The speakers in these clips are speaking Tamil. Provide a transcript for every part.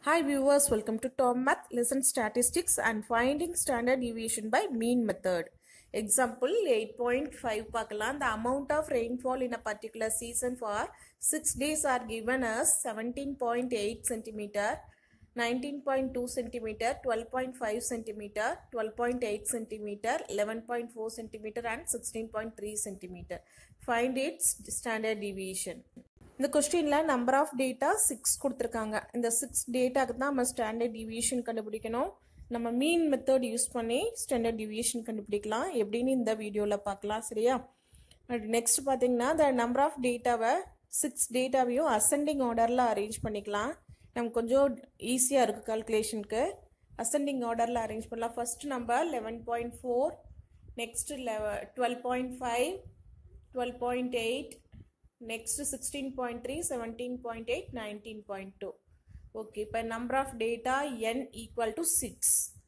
Hi viewers, welcome to Tom Math Lesson Statistics and Finding Standard Deviation by Mean Method. Example 8.5 பார்க்கலாம் The amount of rainfall in a particular season for 6 days are given as 17.8 centimeter, 19.2 centimeter, 12.5 centimeter, 12.8 centimeter, 11.4 centimeter and 16.3 centimeter. Find its standard deviation. இந்த கொஸ்டினில் நம்பர் ஆஃப் டேட்டா சிக்ஸ் கொடுத்துருக்காங்க இந்த சிக்ஸ் டேட்டாக்கு தான் நம்ம ஸ்டாண்டர்ட் டிவியேஷன் கண்டுபிடிக்கணும் நம்ம மீன் மெத்தட் யூஸ் பண்ணி ஸ்டாண்டர்ட் டிவியேஷன் கண்டுபிடிக்கலாம் எப்படின்னு இந்த வீடியோவில் பார்க்கலாம் சரியா நெக்ஸ்ட் பார்த்தீங்கன்னா இந்த நம்பர் ஆஃப் டேட்டாவை சிக்ஸ் டேட்டாவையும் அசெண்டிங் ஆர்டரில் அரேஞ்ச் பண்ணிக்கலாம் நமக்கு கொஞ்சம் ஈஸியாக இருக்குது கால்குலேஷனுக்கு அசெண்டிங் ஆர்டரில் அரேஞ்ச் பண்ணலாம் first number eleven point four next லெவ twelve point five twelve point eight next 16.3 17.8 19.2 okay இப்போ number of data n equal to 6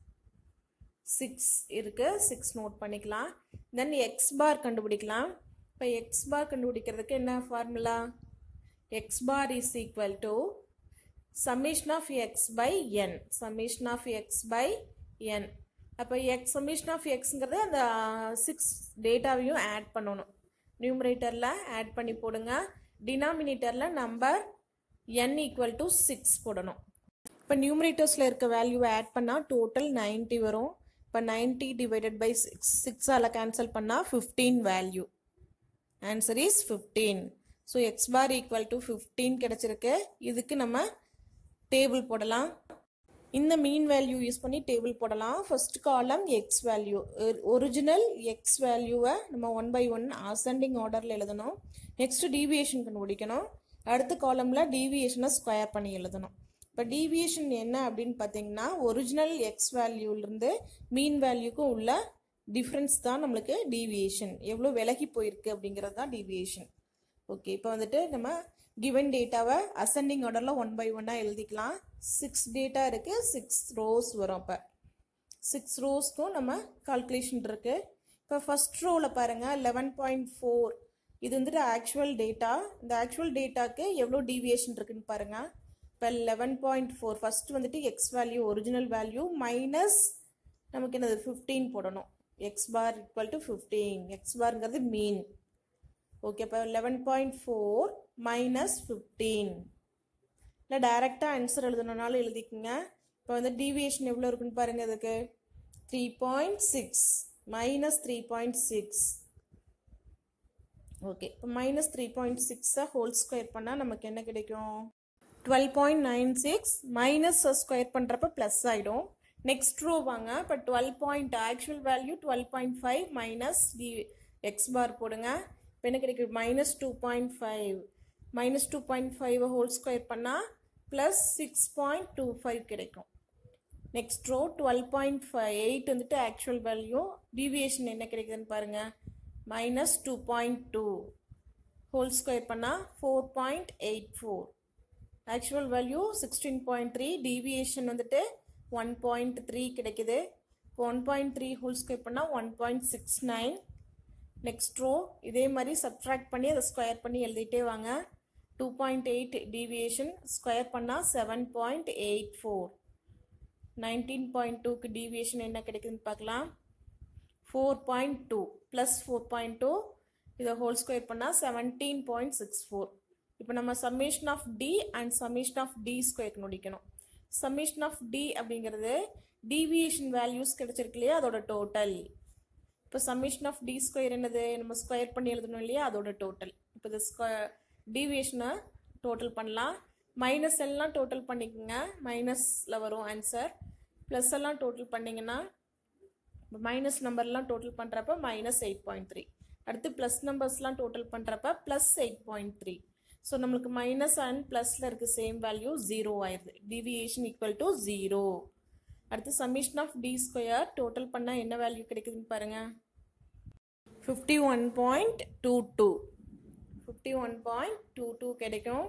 6 இருக்கு 6 நோட் பண்ணிக்கலாம் then x bar கண்டுபிடிக்கலாம் இப்போ x bar கண்டுபிடிக்கிறதுக்கு என்ன formula x bar is equal to summation of x by n summation of x by n அப்போ x summation of xங்கிறது அந்த சிக்ஸ் டேட்டாவையும் ஆட் பண்ணணும் நியூமரேட்டரில் ஆட் பண்ணி போடுங்க டினாமினேட்டரில் number n equal to six போடணும் இப்போ நியூமரேட்டர்ஸில் இருக்க வேல்யூவை ஆட் பண்ணால் டோட்டல் நைன்ட்டி வரும் இப்போ நைன்ட்டி டிவைடட் பை சிக்ஸ் சிக்ஸால் கேன்சல் பண்ணால் fifteen value answer is fifteen so x bar equal to fifteen கிடச்சிருக்கு இதுக்கு நம்ம டேபிள் போடலாம் இந்த மீன் வேல்யூ யூஸ் பண்ணி டேபிள் போடலாம் first column x value original x வேல்யூவை நம்ம ஒன் பை ஒன் அசெண்டிங் ஆர்டரில் எழுதணும் நெக்ஸ்ட் டீவியேஷன் கண்டுபிடிக்கணும் அடுத்த காலமில் டீவியேஷனை ஸ்கொயர் பண்ணி எழுதணும் இப்போ டீவியேஷன் என்ன அப்படின்னு பார்த்தீங்கன்னா ஒரிஜினல் எக்ஸ் வேல்யூலேருந்து மீன் வேல்யூக்கும் உள்ள டிஃப்ரென்ஸ் தான் நம்மளுக்கு டீவியேஷன் எவ்வளோ விலகி போயிருக்கு அப்படிங்கிறது தான் டீவியேஷன் ஓகே இப்போ வந்துட்டு நம்ம கிவன் டேட்டாவை அசெண்டிங் ஆர்டரில் ஒன் பை ஒன்னாக எழுதிக்கலாம் சிக்ஸ் டேட்டா இருக்குது சிக்ஸ் ரோஸ் வரும் அப்போ சிக்ஸ் ரோஸ்க்கும் நம்ம கால்குலேஷன் இருக்குது இப்போ ஃபஸ்ட் ரோவில் பாருங்கள் லெவன் பாயிண்ட் ஃபோர் இது வந்துட்டு ஆக்சுவல் டேட்டா இந்த ஆக்சுவல் டேட்டாக்கு எவ்வளோ டீவியேஷன் இருக்குன்னு பாருங்கள் இப்போ லெவன் பாயிண்ட் ஃபோர் ஃபஸ்ட் வந்துட்டு x value original value minus நமக்கு என்னது ஃபிஃப்டீன் போடணும் x bar equal to fifteen x பார்ங்கிறது மீன் ஓகே இப்போ eleven point four minus fifteen இல்லை டைரெக்டாக ஆன்சர் எழுதணுனாலும் எழுதிக்கோங்க இப்போ வந்து டீவியேஷன் எவ்வளோ இருக்குன்னு பாருங்கள் இதுக்கு three point six minus three point six okay இப்போ மைனஸ் த்ரீ பாயிண்ட் சிக்ஸை ஹோல் ஸ்கொயர் பண்ணால் நமக்கு என்ன கிடைக்கும் twelve point nine six minus square பண்ணுறப்ப ப்ளஸ் ஆகிடும் நெக்ஸ்ட் ரோ வாங்க இப்போ twelve point actual value twelve point five minus d x bar போடுங்க இப்போ என்ன கிடைக்கும் minus two point five minus two point five whole square பண்ணால் plus six point two five கிடைக்கும் next row twelve point five eight வந்துட்டு ஆக்சுவல் வேல்யூ டீவியேஷன் என்ன கிடைக்குதுன்னு பாருங்கள் minus two point two whole square பண்ணால் four point eight four actual value sixteen point three deviation வந்துட்டு ஒன் பாயிண்ட் த்ரீ கிடைக்குது one point three whole square பண்ணால் one point six nine next row இதே மாதிரி சப்ட்ராக்ட் பண்ணி அதை ஸ்கொயர் பண்ணி எழுதிட்டே வாங்க two point eight deviation square பண்ணால் seven point eight four nineteen point டூக்கு டீவியேஷன் என்ன கிடைக்குதுன்னு பார்க்கலாம் four point two plus four point two இதை ஹோல் ஸ்கொயர் பண்ணால் செவன்டீன் பாயிண்ட் சிக்ஸ் ஃபோர் இப்போ நம்ம summation of d and summation of d square முடிக்கணும் சம்மேஷன் ஆஃப் டி அப்படிங்கிறது டீவியேஷன் வேல்யூஸ் கிடைச்சிருக்கு இல்லையா அதோட டோட்டல் இப்போ சம்மேஷன் ஆஃப் டி ஸ்கொயர் என்னது நம்ம ஸ்கொயர் பண்ணி எழுதணும் இல்லையா அதோட டோட்டல் இப்போ இது ஸ்கொயர் டீவியேஷனை டோட்டல் பண்ணலாம் மைனஸ் எல்லாம் டோட்டல் பண்ணிக்கோங்க மைனஸில் வரும் ஆன்சர் ப்ளஸ் எல்லாம் டோட்டல் பண்ணிங்கன்னா மைனஸ் நம்பர்லாம் டோட்டல் பண்ணுறப்ப மைனஸ் எயிட் பாயிண்ட் த்ரீ அடுத்து ப்ளஸ் நம்பர்ஸ்லாம் டோட்டல் பண்ணுறப்ப plus eight point three so நம்மளுக்கு மைனஸ் அண்ட் ப்ளஸில் இருக்க சேம் வேல்யூ ஜீரோ ஆயிடுது டிவியேஷன் ஈக்குவல் டு ஜீரோ அடுத்து summation of d square total பண்ணால் என்ன வேல்யூ கிடைக்குதுன்னு பாருங்கள் fifty one point two two fifty one point two two கிடைக்கும்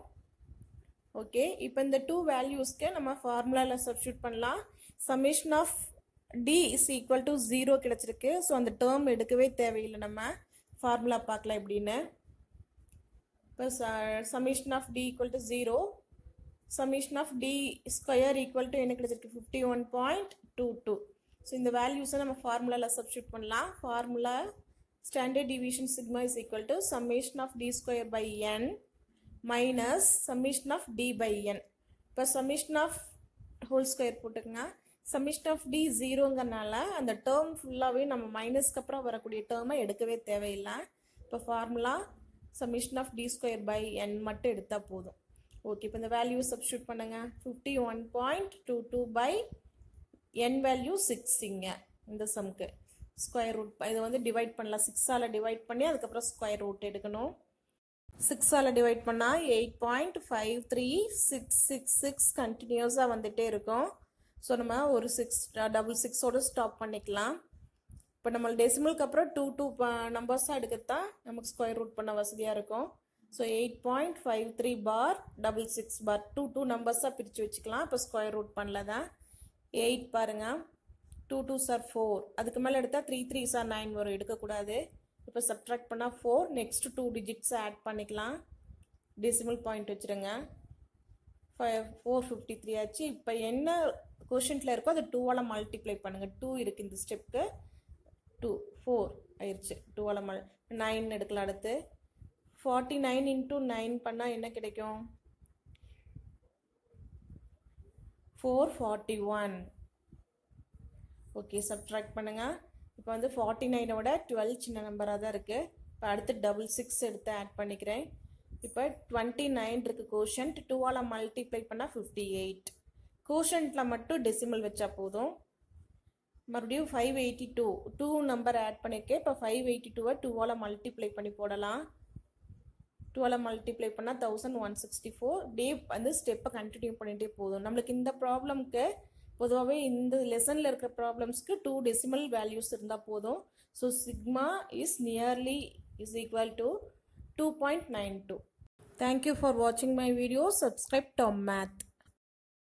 ஓகே இப்போ இந்த டூ வேல்யூஸ்க்கு நம்ம ஃபார்முலாவில் சப்ஸ்டியூட் பண்ணலாம் summation of d is equal to zero கிடச்சிருக்கு ஸோ அந்த டேர்ம் எடுக்கவே தேவையில்லை நம்ம ஃபார்முலா பார்க்கலாம் எப்படின்னு இப்போ summation of d equal to zero summation of d square equal to என்ன கிடைச்சிருக்கு fifty one point two two so இந்த வேல்யூஸை நம்ம ஃபார்முலாவில் சப்ஸ்டியூட் பண்ணலாம் formula standard division sigma is equal to summation of d square by n minus summation of d by n இப்போ சம்மேஷன் ஆஃப் ஹோல் ஸ்கொயர் போட்டுக்கங்க சம்மேஷன் ஆஃப் டி ஜீரோங்கிறனால அந்த டேர்ம் ஃபுல்லாகவே நம்ம மைனஸ்க்கு அப்புறம் வரக்கூடிய டேர்மை எடுக்கவே தேவையில்லை இப்போ formula summation of d square by n மட்டும் எடுத்தால் போதும் ஓகே இப்போ இந்த வேல்யூ சப்ஸ்டியூட் பண்ணுங்க fifty one point two two by n value சிக்ஸிங்க இந்த சம்க்கு ஸ்கொயர் ரூட் இதை வந்து டிவைட் பண்ணலாம் சிக்ஸால் டிவைட் பண்ணி அதுக்கப்புறம் ஸ்கொயர் ரூட் எடுக்கணும் சிக்ஸால் டிவைட் பண்ணால் eight point five three six six six கண்டினியூஸாக வந்துகிட்டே இருக்கும் ஸோ நம்ம ஒரு சிக்ஸ் டபுள் சிக்ஸோடு ஸ்டாப் பண்ணிக்கலாம் இப்போ நம்ம டெசிமலுக்கு அப்புறம் டூ டூ நம்பர்ஸாக எடுக்கிறதா நமக்கு ஸ்கொயர் ரூட் பண்ண வசதியாக இருக்கும் so eight point five three bar double six bar two two நம்பர்ஸாக பிரித்து வச்சுக்கலாம் இப்போ ஸ்கொயர் ரூட் பண்ணல தான் எயிட் பாருங்கள் டூ டூ சார் ஃபோர் அதுக்கு மேலே எடுத்தால் த்ரீ த்ரீ சார் நைன் வரும் எடுக்கக்கூடாது இப்போ சப்ட்ராக்ட் பண்ணால் ஃபோர் நெக்ஸ்ட் டூ டிஜிட்ஸை ஆட் பண்ணிக்கலாம் டெசிமல் பாயிண்ட் வச்சுருங்க ஃபைவ் ஃபோர் ஃபிஃப்டி த்ரீ ஆச்சு இப்போ என்ன கொஷின்ஸில் இருக்கோ அதை டூவால் மல்டிப்ளை பண்ணுங்கள் டூ இருக்குது இந்த ஸ்டெப்புக்கு டூ ஃபோர் ஆயிடுச்சு டூவால் மல் நைன் எடுக்கலாம் அடுத்து ஃபார்ட்டி நைன் இன்ட்டு நைன் பண்ணால் என்ன கிடைக்கும் four forty one okay subtract பண்ணுங்கள் இப்போ வந்து ஃபார்ட்டி நைனோட டுவெல் சின்ன நம்பராக தான் இருக்குது இப்போ அடுத்து டபுள் சிக்ஸ் எடுத்து ஆட் பண்ணிக்கிறேன் இப்போ டுவெண்ட்டி நைன் இருக்குது கோஷன்ட் டூவால் மல்டிப்ளை பண்ணால் ஃபிஃப்டி எயிட் கோஷன்ட்டில் மட்டும் டெசிமல் வச்சா போதும் மறுபடியும் five eighty two two number add பண்ணியிருக்கேன் இப்போ ஃபைவ் எயிட்டி டூவை டூவால் மல்டிப்ளை பண்ணி போடலாம் டுவெல் மல்டிப்ளை பண்ணால் தௌசண்ட் ஒன் சிக்ஸ்டி ஃபோர் டே வந்து ஸ்டெப்பை கண்டினியூ பண்ணிகிட்டே போதும் நம்மளுக்கு இந்த ப்ராப்ளம்க்கு பொதுவாகவே இந்த லெசனில் இருக்கிற ப்ராப்ளம்ஸ்க்கு டூ டெசிமல் வேல்யூஸ் இருந்தால் போதும் so sigma is nearly is equal to two point nine two thank you for வாட்சிங் my video subscribe Tom math